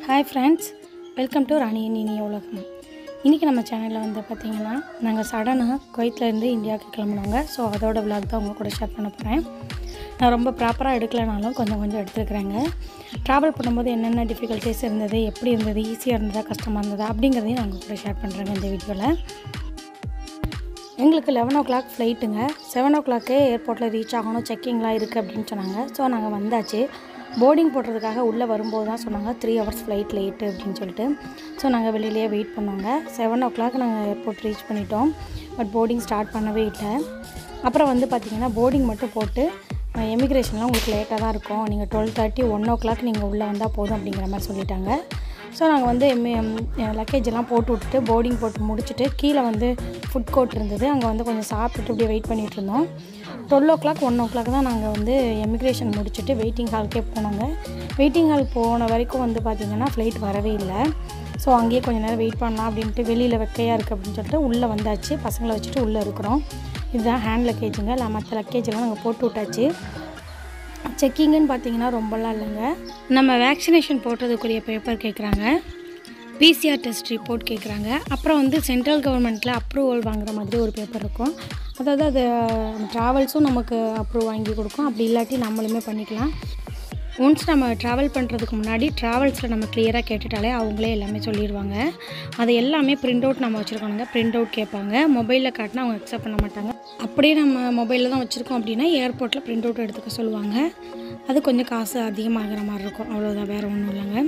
Hi friends welcome to ராணியின் இனிய உலகம் இன்றைக்கி நம்ம சேனலில் வந்து பார்த்திங்கன்னா நாங்கள் சடனாக குவைத்லேருந்து இந்தியாவுக்கு கிளம்புனோங்க ஸோ அதோட விளாக் தான் உங்க கூட ஷேர் பண்ண போகிறேன் நான் ரொம்ப ப்ராப்பராக எடுக்கலைனாலும் கொஞ்சம் கொஞ்சம் எடுத்துருக்குறேங்க ட்ராவல் பண்ணும்போது என்னென்ன டிஃபிகல்ட்டிஸ் இருந்தது எப்படி இருந்தது ஈஸியாக இருந்ததா கஷ்டமாக இருந்ததா அப்படிங்கிறதையும் நான் உங்க கூட ஷேர் பண்ணுறேங்க இந்த வீடியோவில் எங்களுக்கு லெவன் ஓ கிளாக் ஃப்ளைட்டுங்க செவன் ஓ கிளாக்கே ஏர்போர்ட்டில் ரீச் ஆகணும் செக்கிங்லாம் இருக்குது அப்படின்னு சொன்னாங்க ஸோ நாங்கள் வந்தாச்சு போர்டிங் போடுறதுக்காக உள்ளே வரும்போது தான் சொன்னாங்க த்ரீ ஹவர்ஸ் ஃப்ளைட் லேட்டு அப்படின்னு சொல்லிட்டு ஸோ நாங்கள் வெளியிலேயே வெயிட் பண்ணோங்க செவன் ஓ கிளாக் நாங்கள் ஏர்போர்ட் ரீச் பண்ணிட்டோம் பட் போர்டிங் ஸ்டார்ட் பண்ணவே இல்லை அப்புறம் வந்து பார்த்திங்கன்னா போர்டிங் மட்டும் போட்டு எமிக்ரேஷன்லாம் உங்களுக்கு லேட்டாக தான் இருக்கும் நீங்கள் twelve thirty one o'clock நீங்கள் உள்ளே வந்தால் போதும் அப்படிங்கிற மாதிரி சொல்லிட்டாங்க ஸோ நாங்கள் வந்து லக்கேஜ் எல்லாம் போட்டு விட்டுட்டு போர்டிங் போட்டு முடிச்சுட்டு கீழே வந்து ஃபுட் கோர்ட் இருந்தது அங்கே வந்து கொஞ்சம் சாப்பிட்டுட்டு அப்படியே வெயிட் பண்ணிகிட்டு இருந்தோம் twelve o'clock one o'clock தான் நாங்கள் வந்து எமிக்ரேஷன் முடிச்சுட்டு வெயிட்டிங் ஹால்க்கே போனோங்க வெயிட்டிங் ஹால் போன வரைக்கும் வந்து பார்த்திங்கன்னா ஃப்ளைட் வரவே இல்லை ஸோ அங்கேயே கொஞ்சம் நேரம் வெயிட் பண்ணலாம் அப்படின்ட்டு வெளியில் வெக்கையாக இருக்குது அப்படின்னு சொல்லிட்டு உள்ளே வந்தாச்சு பசங்களை வச்சுட்டு உள்ளே இருக்கிறோம் இதுதான் ஹேண்ட் லக்கேஜுங்க இல்லை மற்ற லக்கேஜெல்லாம் நாங்கள் போட்டு விட்டாச்சு செக்கிங்குன்னு பார்த்தீங்கன்னா ரொம்பலாம் இல்லைங்க நம்ம வேக்சினேஷன் போட்டதுக்குரிய பேப்பர் கேட்குறாங்க பிசிஆர் டெஸ்ட் ரிப்போர்ட் கேட்குறாங்க அப்புறம் வந்து சென்ட்ரல் கவர்மெண்ட்டில் அப்ரூவல் வாங்குற மாதிரி ஒரு பேப்பர் இருக்கும் அதாவது அது ட்ராவல்ஸும் நமக்கு அப்ரூவ் வாங்கி கொடுக்கும் அப்படி இல்லாட்டி நம்மளுமே பண்ணிக்கலாம் ஒன்ஸ் நம்ம ட்ராவல் பண்ணுறதுக்கு முன்னாடி ட்ராவல்ஸில் நம்ம கிளியராக கேட்டுட்டாலே அவங்களே எல்லாமே சொல்லிடுவாங்க அது எல்லாமே பிரிண்ட் அவுட் நம்ம வச்சுருக்கோங்க பிரிண்ட் அவுட் கேட்பாங்க மொபைலில் காட்டினா அவங்க அக்செப்ட் பண்ண மாட்டாங்க அப்படியே நம்ம மொபைலில் தான் வச்சுருக்கோம் அப்படின்னா ஏர்போர்ட்டில் பிரிண்ட் அவுட் எடுத்துக்க சொல்லுவாங்க அது கொஞ்சம் காசு அதிகமாகிற மாதிரி இருக்கும் அவ்வளோதான் வேறு ஒன்றும் இல்லைங்க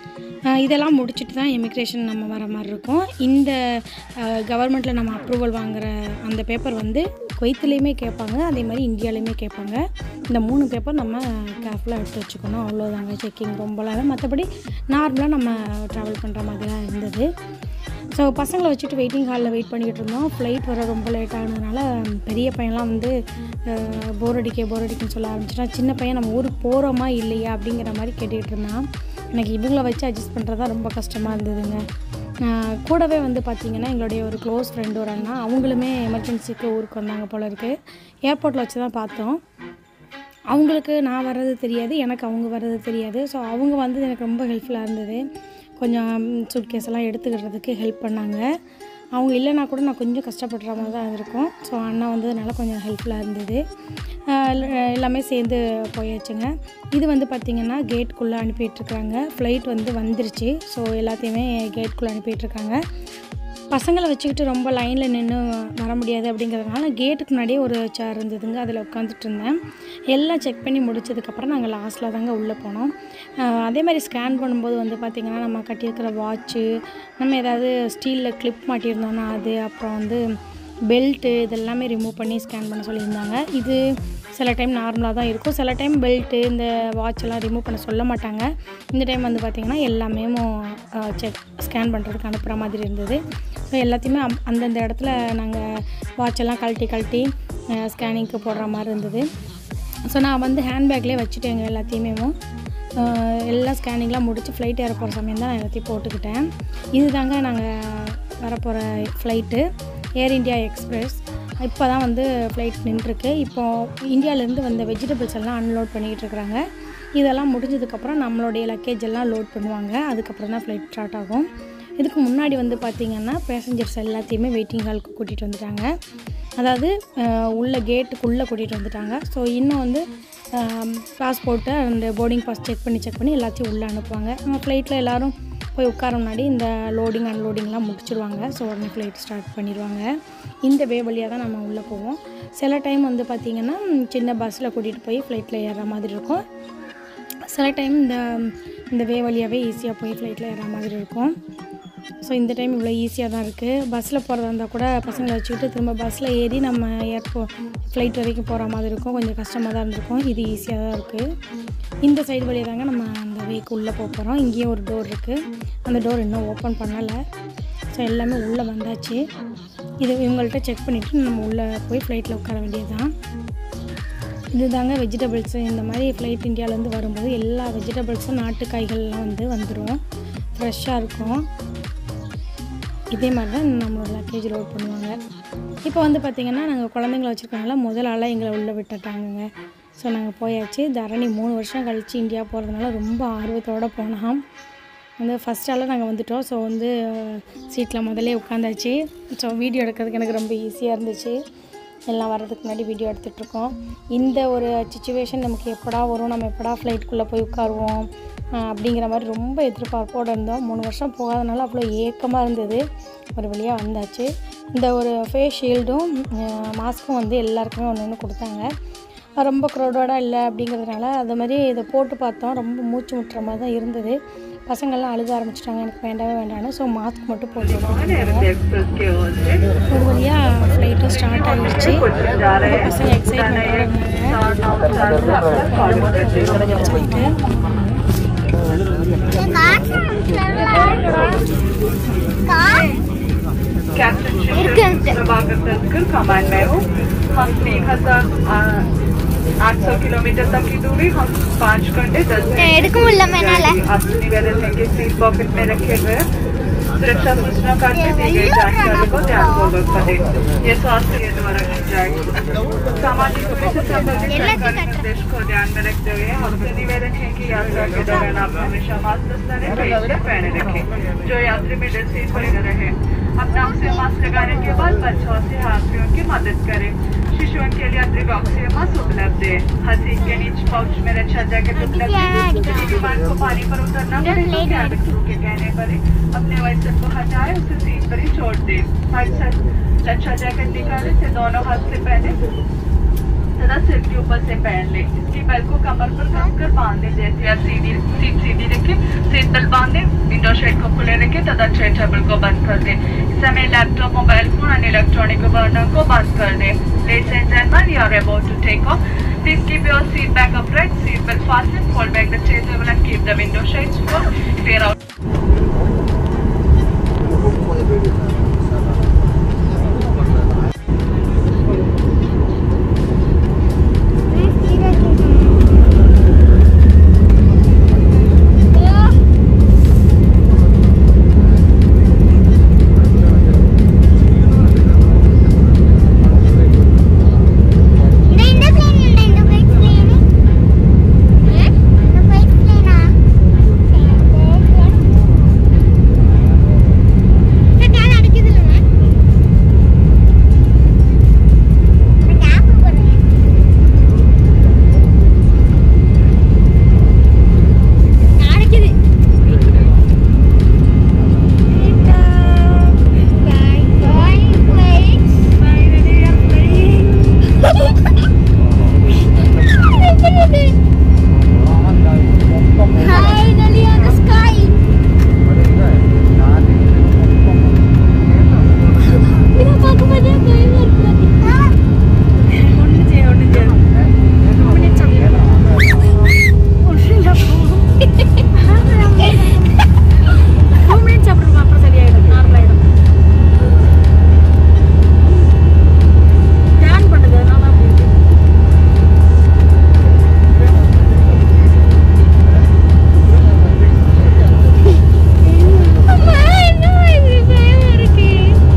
ஆஹ் இதெல்லாம் முடிச்சுட்டு தான் இமிக்ரேஷன் நம்ம வர மாதிரி இருக்கும் இந்த கவர்மெண்ட்டில் நம்ம அப்ரூவல் வாங்குற அந்த பேப்பர் வந்து குவைத்துலேயுமே கேட்பாங்க அதே மாதிரி இந்தியாலையுமே கேட்பாங்க இந்த மூணு பேப்பர் நம்ம கேர்ஃபுல்லாக எடுத்து வச்சுக்கணும் அவ்வளோதாங்க செக்கிங் ரொம்பலாம் இல்லை மற்றபடி நார்மலாக நம்ம ட்ராவல் பண்ணுற மாதிரி தான் இருந்தது ஸோ பசங்களை வச்சுட்டு வெயிட்டிங் ஹாலில் வெயிட் பண்ணிக்கிட்டு இருந்தோம் ஃப்ளைட் வர ரொம்ப லேட் ஆனதுனால பெரிய பையன்லாம் வந்து போர் அடிக்க போர் அடிக்குன்னு சொல்ல ஆரம்பிச்சிட்டான் சின்ன பையன் நம்ம ஊருக்கு போகிறோமா இல்லையா அப்படிங்கிற மாதிரி கேட்டுக்கிட்டு இருந்தான் எனக்கு இவங்கள வச்சு அட்ஜஸ்ட் பண்ணுறது தான் ரொம்ப கஷ்டமாக இருந்ததுங்க ஆஹ் கூடவே வந்து பார்த்திங்கன்னா எங்களுடைய ஒரு க்ளோஸ் ஃப்ரெண்டு ஒரு அண்ணா அவங்களுமே எமர்ஜென்சிக்கு ஊருக்கு வந்தாங்க போல இருக்குது ஏர்போர்ட்டில் வச்சு தான் பார்த்தோம் அவங்களுக்கு நான் வர்றது தெரியாது எனக்கு அவங்க வர்றது தெரியாது ஸோ அவங்க வந்து எனக்கு ரொம்ப ஹெல்ப்ஃபுல்லாக இருந்தது கொஞ்சம் சூட்கேஸ் எல்லாம் எடுத்துக்கிறதுக்கு ஹெல்ப் பண்ணாங்க அவங்க இல்லைனா கூட நான் கொஞ்சம் கஷ்டப்படுற மாதிரி தான் இருக்கும் ஸோ அண்ணா வந்ததுனால கொஞ்சம் ஹெல்ப்ஃபுல்லாக இருந்தது ஆஹ் எல்ல- எல்லாமே சேர்ந்து போயாச்சுங்க இது வந்து பார்த்திங்கன்னா கேட்டுக்குள்ளே அனுப்பிட்டுருக்காங்க ஃப்ளைட் வந்து வந்துருச்சு ஸோ எல்லாத்தையுமே கேட்டுக்குள்ளே அனுப்பிட்டுருக்காங்க பசங்களை வச்சுக்கிட்டு ரொம்ப லைனில் நின்று வர முடியாது அப்படிங்கிறதுனால கேட்டுக்கு முன்னாடியே ஒரு சேர் இருந்ததுங்க அதில் உட்காந்துட்டு இருந்தேன் எல்லாம் செக் பண்ணி முடிச்சதுக்கப்புறம் நாங்கள் லாஸ்ட்டில் தாங்க உள்ளே போனோம் ஆஹ் அதே மாதிரி ஸ்கேன் பண்ணும்போது வந்து பார்த்திங்கன்னா நம்ம கட்டியிருக்கிற வாட்ச்சு நம்ம ஏதாவது ஸ்டீலில் கிளிப் மாட்டியிருந்தோன்னா அது அப்புறம் வந்து பெல்ட்டு இதெல்லாமே ரிமூவ் பண்ணி ஸ்கேன் பண்ண சொல்லியிருந்தாங்க இது சில டைம் நார்மலாக தான் இருக்கும் சில டைம் பெல்ட்டு இந்த வாட்ச் எல்லாம் ரிமூவ் பண்ண சொல்ல மாட்டாங்க இந்த டைம் வந்து பார்த்திங்கன்னா எல்லாமே செக் ஸ்கேன் பண்ணுறதுக்கு அனுப்புகிற மாதிரி இருந்தது ஸோ எல்லாத்தையுமே அம்- அந்தந்த இடத்துல நாங்கள் வாட்செல்லாம் கழட்டி கழட்டி ஸ்கேனிங்க்கு போடுற மாதிரி இருந்தது ஸோ நான் வந்து ஹேண்ட்பேக்லேயே வச்சுட்டேங்க எல்லாத்தையுமே ஆஹ் எல்லா ஸ்கேனிங்லாம் முடிச்சு ஃப்ளைட் ஏற போகிற சமயம் தான் நான் எல்லாத்தையும் போட்டுக்கிட்டேன் இதுதாங்க நாங்கள் வரப்போகிற ஃப்ளைட்டு ஏர் இந்தியா எக்ஸ்பிரஸ் இப்போ தான் வந்து ஃப்ளைட் நின்றுருக்கு இப்போது இந்தியாவிலேருந்து வந்த வெஜிடபிள்ஸ் எல்லாம் அன்லோட் பண்ணிக்கிட்டு இருக்கிறாங்க இதெல்லாம் முடிஞ்சதுக்கப்புறம் நம்மளுடைய லக்கேஜ் எல்லாம் லோட் பண்ணுவாங்க அதுக்கப்புறம் தான் ஃப்ளைட் ஸ்டார்ட் ஆகும் இதுக்கு முன்னாடி வந்து பார்த்திங்கன்னா பேசஞ்சர்ஸ் எல்லாத்தையுமே வெயிட்டிங் ஹாலுக்கு கூட்டிகிட்டு வந்துட்டாங்க அதாவது அஹ், உள்ள கேட்டுக்குள்ளே கூட்டிகிட்டு வந்துட்டாங்க ஸோ இன்னும் வந்து பாஸ்போர்ட்டை அந்த போர்டிங் பாஸ் செக் பண்ணி செக் பண்ணி எல்லாத்தையும் உள்ளே அனுப்புவாங்க நம்ம ஃப்ளைட்டில் எல்லோரும் போய் உட்கார முன்னாடி இந்த லோடிங் அன்லோடிங்லாம் முடிச்சிருவாங்க ஸோ உடனே ஃப்ளைட் ஸ்டார்ட் பண்ணிடுவாங்க இந்த வே வழியாக தான் நம்ம உள்ளே போவோம் சில டைம் வந்து பார்த்திங்கன்னா சின்ன பஸ்ஸில் கூட்டிகிட்டு போய் ஃப்ளைட்டில் ஏறுற மாதிரி இருக்கும் சில டைம் இந்த இந்த வே வழியாகவே ஈஸியாக போய் ஃப்ளைட்டில் ஏறுற மாதிரி இருக்கும் ஸோ இந்த டைம் இவ்வளோ ஈஸியாக தான் இருக்குது பஸ்ஸில் போகிறதா இருந்தால் கூட பசங்களை வச்சுக்கிட்டு திரும்ப பஸ்ஸில் ஏறி நம்ம ஏர்போ ஃப்ளைட் வரைக்கும் போகிற மாதிரி இருக்கும் கொஞ்சம் கஷ்டமாக தான் இருந்திருக்கும் இது ஈஸியாக தான் இருக்குது இந்த சைடு வழியாக தாங்க நம்ம அந்த வேக்கு உள்ளே போக போகிறோம் இங்கேயும் ஒரு டோர் இருக்குது அந்த டோர் இன்னும் ஓப்பன் பண்ணலை ஸோ எல்லாமே உள்ளே வந்தாச்சு இது இவங்கள்ட்ட செக் பண்ணிவிட்டு நம்ம உள்ளே போய் ஃப்ளைட்டில் உட்கார வேண்டியது தான் இதுதாங்க வெஜிடபிள்ஸ் இந்த மாதிரி ஃப்ளைட் இந்தியாவிலேருந்து வரும்போது எல்லா வெஜிடபிள்ஸும் நாட்டு காய்கள்லாம் வந்து வந்துடும் ஃப்ரெஷ்ஷாக இருக்கும் இதே மாதிரி தான் நம்மளோட லக்கேஜ் லோட் பண்ணுவாங்க இப்போ வந்து பார்த்திங்கன்னா நாங்கள் குழந்தைங்கள வச்சுருக்கனால முதல் ஆளாக எங்களை உள்ளே விட்டுட்டாங்கங்க ஸோ நாங்கள் போயாச்சு தரணி மூணு வருஷம் கழித்து இந்தியா போகிறதுனால ரொம்ப ஆர்வத்தோடு போனோம் வந்து ஃபஸ்ட்டால் நாங்கள் வந்துட்டோம் ஸோ வந்து சீட்டில் முதல்ல உட்காந்தாச்சு ஸோ வீடியோ எடுக்கிறதுக்கு எனக்கு ரொம்ப ஈஸியாக இருந்துச்சு எல்லாம் வர்றதுக்கு முன்னாடி வீடியோ எடுத்துகிட்ருக்கோம் இந்த ஒரு சுச்சுவேஷன் நமக்கு எப்படா வரும் நம்ம எப்படா ஃப்ளைட்டுக்குள்ளே போய் உட்காருவோம் ஆஹ் அப்படிங்கிற மாதிரி ரொம்ப எதிர்பார்ப்போடு இருந்தோம் மூணு வருஷம் போகாதனால அவ்வளோ ஏக்கமாக இருந்தது ஒரு வழியாக வந்தாச்சு இந்த ஒரு ஃபேஸ் ஷீல்டும் மாஸ்க்கும் வந்து எல்லாருக்குமே ஒன்று ஒன்று கொடுத்தாங்க ரொம்ப க்ரௌடடாக இல்லை அப்படிங்கிறதுனால அது மாதிரி இதை போட்டு பார்த்தோம் ரொம்ப மூச்சு முட்டுற மாதிரி தான் இருந்தது பசங்கள்லாம் அழுக ஆரம்பிச்சிட்டாங்க எனக்கு வேண்டவே வேண்டாம்னு ஸோ மாஸ்க் மட்டும் போட்டு एक्सप्रेस की ओर से ஒரு வழியாக ஃப்ளைட்டும் ஸ்டார்ட் ஆகிடுச்சு जा रहे हैं பசங்க எக்ஸைட்மெண்ட்டோட இருந்தாங்க சொல்லிட்டு कैप्टन शिशिर प्रभाकर तस्कर कमान में हूँ हम तीन हजार आठ सौ किलोमीटर तक की दूरी हम पाँच घंटे दस मिनट எடுக்க முடியல மேனால आपसे निवेदन है कि सीट पॉकेट में रखे हुए सुरक्षा सूचना कार्ड में दी गई जानकारी को ध्यानपूर्वक पढ़ें ये स्वास्थ्य के द्वारा की जाएगी सामाजिक दूरी से संबंधित सरकारी निर्देश को ध्यान में रखते हुए हमसे निवेदन है कि यात्रा के दौरान आप हमेशा मास्क दस्ताने पहनकर पहने रखें जो यात्री मिडिल सीट पर रहे अपना ऑक्सीजन मास्क लगाने के बाद बच्चों से यात्रियों की मदद करें शिशुओं के लिए अतिरिक्त ऑक्सीजन मास्क उपलब्ध है हर सीट के नीचे पाउच में रक्षा जैकेट उपलब्ध है यदि विमान को पानी पर उतरना पड़े तो कैबिन क्रू के कहने पर ही अपने वजन को हटाए उसे सीट पर ही छोड़ दे हर सर रक्षा जैकेट निकाले से दोनों हाथ से पहने तथा सिर के ऊपर से पहन ले इसकी बेल्ट को कमर पर कस कर बांध दे जैसे आप सीधी सीट सीधी रखे सीट बेल्ट बांध दे विंडो शेड को खुले रखे तथा ट्रे टेबल को बंद कर दे इस समय लैपटॉप मोबाइल फोन और इलेक्ट्रॉनिक उपकरणों को बंद कर दे Ladies and gentlemen, you are about to take off. Please keep your seat back upright, seat belt fastened, fold back the chair table and keep the window shades closed. Clear out. இந்த plane இந்த இந்த plane plane இந்த plane பிளேனா கால் அடிக்குது இல்லைங்க gap போடுங்க அடிக்குது Bye bye planes. Finally on the sky. இதை பார்க்கும்போதே பயமா இருக்கு. அப்புறம் சரியாயிடும் நார்மலாயிடும் ஸ்கேன் பண்ணுது அதனால அப்படி இருக்கு. அம்மா, என்ன இது பயமா இருக்கு.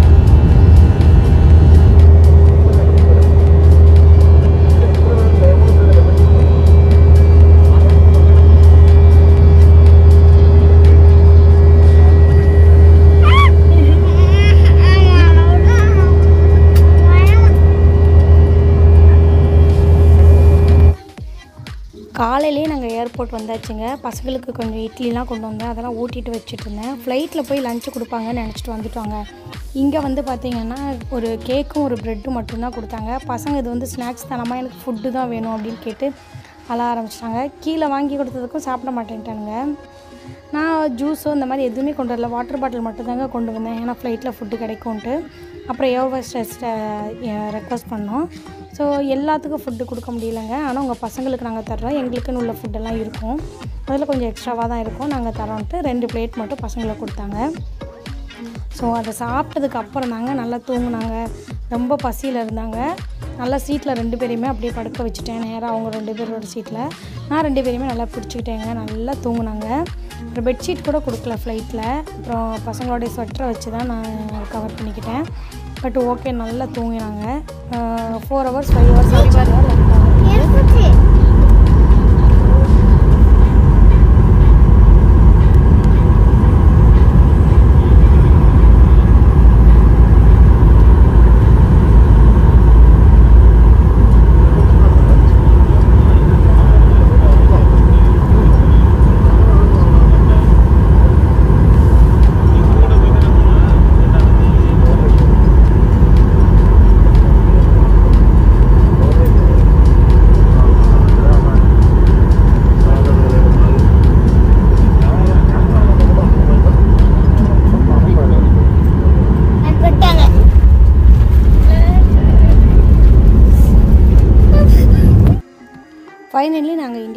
காலையிலேயே நாங்கள் ஏர்போர்ட் வந்தாச்சுங்க பசங்களுக்கு கொஞ்சம் இட்லிலாம் கொண்டு வந்தேன் அதெல்லாம் ஊட்டிட்டு வச்சுட்டு இருந்தேன் ஃப்ளைட்டில் போய் லஞ்சு கொடுப்பாங்கன்னு நினச்சிட்டு வந்துட்டோங்க இங்கே வந்து பார்த்தீங்கன்னா ஒரு கேக்கும் ஒரு ப்ரெட்டும் மட்டும்தான் கொடுத்தாங்க பசங்க இது வந்து ஸ்நாக்ஸ் தானம்மா எனக்கு ஃபுட்டு தான் வேணும் அப்படின்னு கேட்டு அழ ஆரம்பிச்சிட்டாங்க கீழே வாங்கி கொடுத்ததுக்கும் சாப்பிட மாட்டேன்ட்டானுங்க நான் ஜூஸோ இந்த மாதிரி எதுவுமே கொண்டு வரல வாட்டர் பாட்டில் மட்டும்தாங்க கொண்டு வந்தேன் ஏன்னா ஃப்ளைட்டில் ஃபுட்டு கிடைக்கும்ன்ட்டு அப்புறம் ஏர்வஸ்டர்ஸ்ட்டை ரெக்வஸ்ட் பண்ணோம் ஸோ எல்லாத்துக்கும் ஃபுட்டு கொடுக்க முடியலங்க ஆனால் உங்கள் பசங்களுக்கு நாங்கள் தர்றோம் எங்களுக்குன்னு உள்ள ஃபுட்டெல்லாம் இருக்கும் அதில் கொஞ்சம் எக்ஸ்ட்ராவாக தான் இருக்கும் நாங்கள் தரோன்ட்டு ரெண்டு பிளேட் மட்டும் பசங்களுக்கு கொடுத்தாங்க ஸோ அதை சாப்பிட்டதுக்கு அப்புறம் தாங்க நல்லா தூங்குனாங்க ரொம்ப பசியில் இருந்தாங்க நல்லா சீட்டில் ரெண்டு பேரையுமே அப்படியே படுக்க வச்சுட்டேன் நேராக அவங்க ரெண்டு பேரோட சீட்டில் நான் ரெண்டு பேரையுமே நல்லா பிடிச்சிக்கிட்டேங்க நல்லா தூங்குனாங்க அப்புறம் பெட்ஷீட் கூட கொடுக்கல ஃப்ளைட்டில் அப்புறம் பசங்களுடைய ஸ்வெட்டரை வச்சு தான் நான் கவர் பண்ணிக்கிட்டேன் பட் ஓகே நல்லா தூங்கினாங்க ஃபோர் ஹவர்ஸ் ஃபைவ் ஹவர்ஸ் ஆச்சு ஏற்புச்சு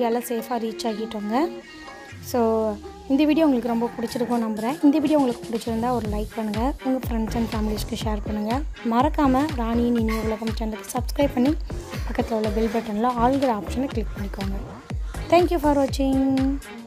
இந்தியாவில் சேஃபாக ரீச் ஆகிட்டோங்க ஸோ இந்த வீடியோ உங்களுக்கு ரொம்ப பிடிச்சிருக்கும் நம்புகிறேன் இந்த வீடியோ உங்களுக்கு பிடிச்சிருந்தா ஒரு லைக் பண்ணுங்கள் உங்கள் ஃப்ரெண்ட்ஸ் அண்ட் ஃபேமிலிஸ்க்கு ஷேர் பண்ணுங்கள் மறக்காமல் ராணியின் இனிய உலகம் சேனலுக்கு சப்ஸ்கிரைப் பண்ணி பக்கத்தில் உள்ள பெல் பட்டனில் ஆல்கிற ஆப்ஷனை கிளிக் பண்ணிக்கோங்க தேங்க்யூ ஃபார் வாட்சிங்